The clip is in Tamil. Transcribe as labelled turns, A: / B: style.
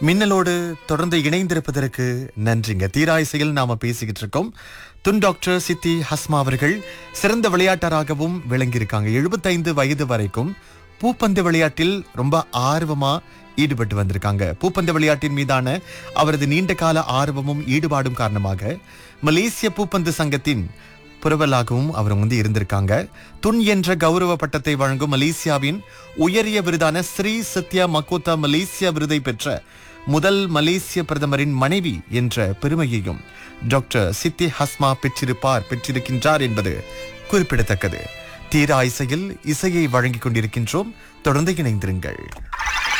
A: மின்னலோடு தொடர்ந்து இணைந்திருப்பதற்கு நன்றிங்க தீராயிசையில் நாம பேசிக்கிட்டு இருக்கோம் துன் டாக்டர் சித்தி ஹஸ்மா அவர்கள் சிறந்த விளையாட்டராகவும் விளங்கியிருக்காங்க எழுபத்தைந்து வயது வரைக்கும் பூப்பந்து விளையாட்டில் ரொம்ப ஆர்வமா ஈடுபட்டு வந்திருக்காங்க பூப்பந்து விளையாட்டின் மீதான அவரது நீண்ட கால ஆர்வமும் ஈடுபாடும் காரணமாக மலேசிய பூப்பந்து சங்கத்தின் புரவலாகவும் அவர் வந்து இருந்திருக்காங்க துன் என்ற கௌரவ பட்டத்தை வழங்கும் மலேசியாவின் உயரிய விருதான ஸ்ரீ சத்யா மக்கோத்தா மலேசியா விருதை பெற்ற முதல் மலேசிய பிரதமரின் மனைவி என்ற பெருமையையும் டாக்டர் சித்தி ஹஸ்மா பெற்றிருப்பார் பெற்றிருக்கின்றார் என்பது குறிப்பிடத்தக்கது தீரா இசையில் இசையை வழங்கிக் கொண்டிருக்கின்றோம் தொடர்ந்து இணைந்திருங்கள்